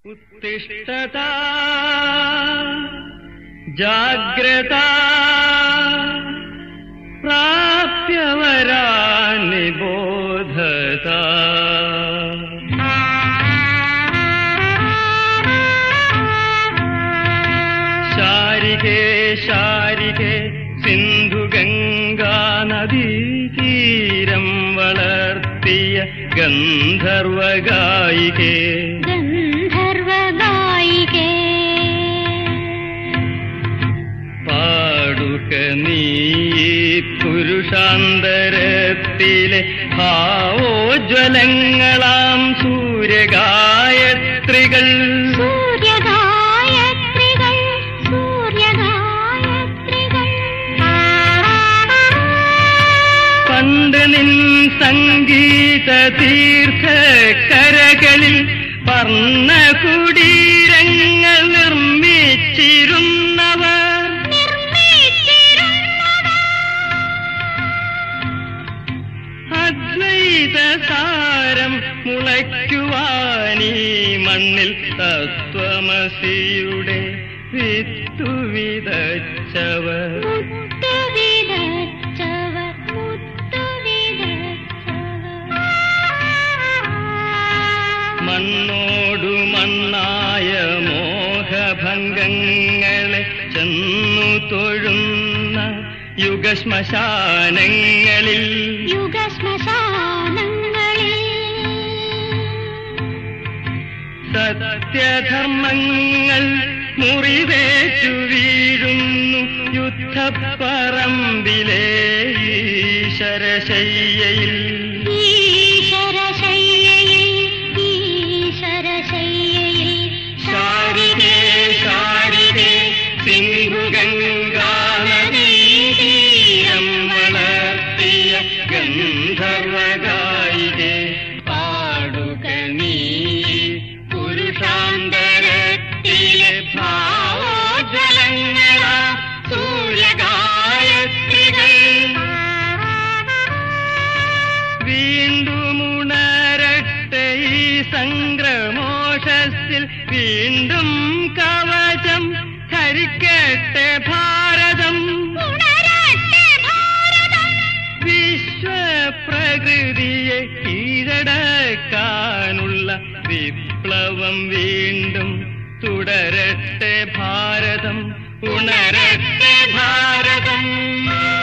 उत्तिष्ठता जाग्रता प्राप्यवरानि बोधता ശാരികേ ശാരികേ സിന്ധുഗംഗാ നദീതീരം വളർത്തിയ ഗന്ധർവഗായികേ ഗന്ധർവഗായികേ പാടുക നീ ഈ പുരുഷാന്തരത്തിലെ ഭാവോജ്വലങ്ങളാം സൂര്യഗായത്രികൾ സൂര്യഗായത്രികൾ സൂര്യഗായത്രികൾ പണ്ട് നിൻ സംഗീത തീർത്ഥക്കരകളിൽ വർണ്ണ കുടീരങ്ങൾ നിർമ്മിച്ചിരുന്നവർ അദ്വൈത സാരം മുളയ്ക്കുവാനീ മണ്ണിൽ തത്വമസിയുടെ വിത്തു വിതച്ചവർ മുത്തു വിതച്ചവർ മുത്തു വിതച്ചവർ മണ്ണോടു മണ്ണായ മോഹഭംഗങ്ങളെ ചെന്നു തൊഴുന്ന യുഗശ്മശാനങ്ങളിൽ യുഗശ്മശാനങ്ങളിൽ സത്യധർമ്മങ്ങൾ മുറിവേറ്റു വീഴുന്നു യുദ്ധപ്പറമ്പിലെ ഈശ്വരശയ്യയിൽ ഈശ്വരശയ്യയിൽ ഈശ്വരശയ്യയിൽ ശാരികേ ശാരികേ സിന്ധുഗംഗാനദീതീരം വളർത്തിയ ഗന്ധർവഗായികേ പാടുക നീ പുരുഷാന്തരത്തിലെ ഭാവോജ്വലങ്ങളാ സൂര്യഗായത്രികൾ വീണ്ടും ഉണരട്ടെ ഈ സംഗ്രമോഷത്തിൽ വീണ്ടും കവചം ധരിക്കട്ടെ ഭാരതം ഉണരട്ടെ ഭാരതം വിശ്വപ്രകൃതിയെ കീഴടക്കാനുള്ള വിപ്ലവം വീണ്ടും തുടരട്ടെ ഭാരതം ഉണരട്ടെ ഭാരതം